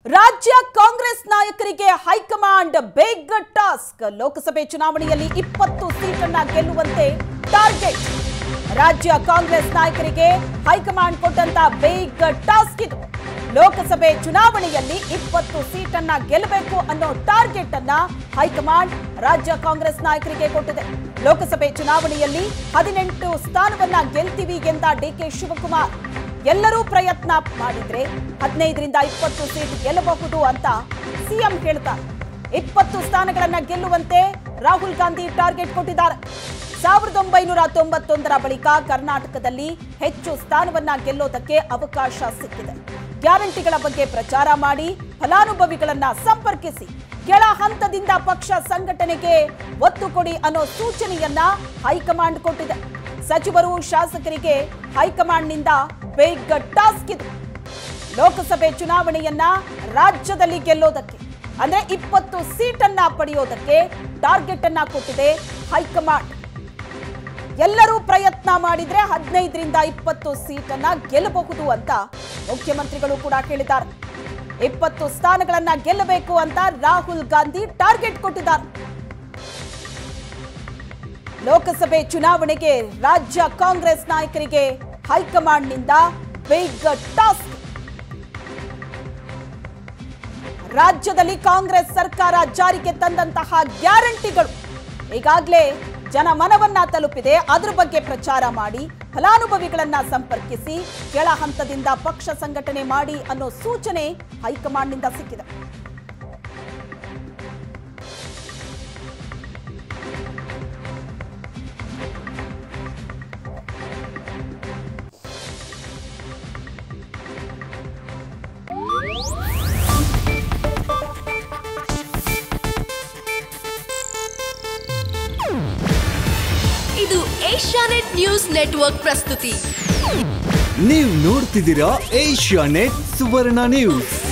ರಾಜ್ಯ ಕಾಂಗ್ರೆಸ್ ನಾಯಕರಿಗೆ ಹೈಕಮಾಂಡ್ ಬೇಗ ಟಾಸ್ಕ್ ಲೋಕಸಭೆ ಚುನಾವಣೆಯಲ್ಲಿ ಇಪ್ಪತ್ತು ಸೀಟನ್ನ ಗೆಲ್ಲುವಂತೆ ಟಾರ್ಗೆಟ್ ರಾಜ್ಯ ಕಾಂಗ್ರೆಸ್ ನಾಯಕರಿಗೆ ಹೈಕಮಾಂಡ್ ಕೊಟ್ಟಂತ ಬೇಗ ಟಾಸ್ಕ್ ಇದು ಲೋಕಸಭೆ ಚುನಾವಣೆಯಲ್ಲಿ ಇಪ್ಪತ್ತು ಸೀಟನ್ನ ಗೆಲ್ಲಬೇಕು ಅನ್ನೋ ಟಾರ್ಗೆಟ್ ಅನ್ನ ಹೈಕಮಾಂಡ್ ರಾಜ್ಯ ಕಾಂಗ್ರೆಸ್ ನಾಯಕರಿಗೆ ಕೊಟ್ಟಿದೆ ಲೋಕಸಭೆ ಚುನಾವಣೆಯಲ್ಲಿ ಹದಿನೆಂಟು ಸ್ಥಾನವನ್ನ ಗೆಲ್ತೀವಿ ಎಂದ ಡಿಕೆ ಶಿವಕುಮಾರ್ ಎಲ್ಲರೂ ಪ್ರಯತ್ನ ಮಾಡಿದ್ರೆ ಹದಿನೈದರಿಂದ ಇಪ್ಪತ್ತು ಸೀಟ್ ಗೆಲ್ಲಬಹುದು ಅಂತ ಸಿಎಂ ಹೇಳ್ತಾರೆ ಇಪ್ಪತ್ತು ಸ್ಥಾನಗಳನ್ನ ಗೆಲ್ಲುವಂತೆ ರಾಹುಲ್ ಗಾಂಧಿ ಟಾರ್ಗೆಟ್ ಕೊಟ್ಟಿದ್ದಾರೆ ಸಾವಿರದ ಒಂಬೈನೂರ ತೊಂಬತ್ತೊಂದರ ಬಳಿಕ ಕರ್ನಾಟಕದಲ್ಲಿ ಹೆಚ್ಚು ಸ್ಥಾನವನ್ನ ಗೆಲ್ಲೋದಕ್ಕೆ ಅವಕಾಶ ಸಿಕ್ಕಿದೆ ಗ್ಯಾರಂಟಿಗಳ ಬಗ್ಗೆ ಪ್ರಚಾರ ಮಾಡಿ ಫಲಾನುಭವಿಗಳನ್ನ ಸಂಪರ್ಕಿಸಿ ಕೆಳ ಹಂತದಿಂದ ಪಕ್ಷ ಸಂಘಟನೆಗೆ ಒತ್ತು ಕೊಡಿ ಅನ್ನೋ ಸೂಚನೆಯನ್ನ ಹೈಕಮಾಂಡ್ ಕೊಟ್ಟಿದೆ ಸಚಿವರು ಶಾಸಕರಿಗೆ ಹೈಕಮಾಂಡ್ನಿಂದ ಬೇಗ ಟಾಸ್ಕ್ ಇದು ಲೋಕಸಭೆ ಚುನಾವಣೆಯನ್ನ ರಾಜ್ಯದಲ್ಲಿ ಗೆಲ್ಲೋದಕ್ಕೆ ಅಂದ್ರೆ ಇಪ್ಪತ್ತು ಸೀಟನ್ನ ಪಡೆಯೋದಕ್ಕೆ ಟಾರ್ಗೆಟ್ ಅನ್ನ ಕೊಟ್ಟಿದೆ ಹೈಕಮಾಂಡ್ ಎಲ್ಲರೂ ಪ್ರಯತ್ನ ಮಾಡಿದ್ರೆ ಹದಿನೈದರಿಂದ ಇಪ್ಪತ್ತು ಸೀಟನ್ನ ಗೆಲ್ಲಬಹುದು ಅಂತ ಮುಖ್ಯಮಂತ್ರಿಗಳು ಕೂಡ ಹೇಳಿದ್ದಾರೆ ಇಪ್ಪತ್ತು ಸ್ಥಾನಗಳನ್ನ ಗೆಲ್ಲಬೇಕು ಅಂತ ರಾಹುಲ್ ಗಾಂಧಿ ಟಾರ್ಗೆಟ್ ಕೊಟ್ಟಿದ್ದಾರೆ ಲೋಕಸಭೆ ಚುನಾವಣೆಗೆ ರಾಜ್ಯ ಕಾಂಗ್ರೆಸ್ ನಾಯಕರಿಗೆ ಹೈಕಮಾಂಡ್ನಿಂದ ಬೇಗ ಟಾಸ್ಕ್ ರಾಜ್ಯದಲ್ಲಿ ಕಾಂಗ್ರೆಸ್ ಸರ್ಕಾರ ಜಾರಿಗೆ ತಂದಂತಹ ಗ್ಯಾರಂಟಿಗಳು ಈಗಾಗಲೇ ಜನಮನವನ್ನ ತಲುಪಿದೆ ಅದ್ರ ಬಗ್ಗೆ ಪ್ರಚಾರ ಮಾಡಿ ಫಲಾನುಭವಿಗಳನ್ನ ಸಂಪರ್ಕಿಸಿ ಕೆಳ ಹಂತದಿಂದ ಪಕ್ಷ ಸಂಘಟನೆ ಮಾಡಿ ಅನ್ನೋ ಸೂಚನೆ ಹೈಕಮಾಂಡ್ನಿಂದ ಸಿಕ್ಕಿದೆ ಇದು ಏಷ್ಯಾನೆಟ್ ನ್ಯೂಸ್ ನೆಟ್ವರ್ಕ್ ಪ್ರಸ್ತುತಿ ನೀವು ನೋಡ್ತಿದ್ದೀರಾ ಏಷ್ಯಾ ನೆಟ್ ಸುವರ್ಣ ನ್ಯೂಸ್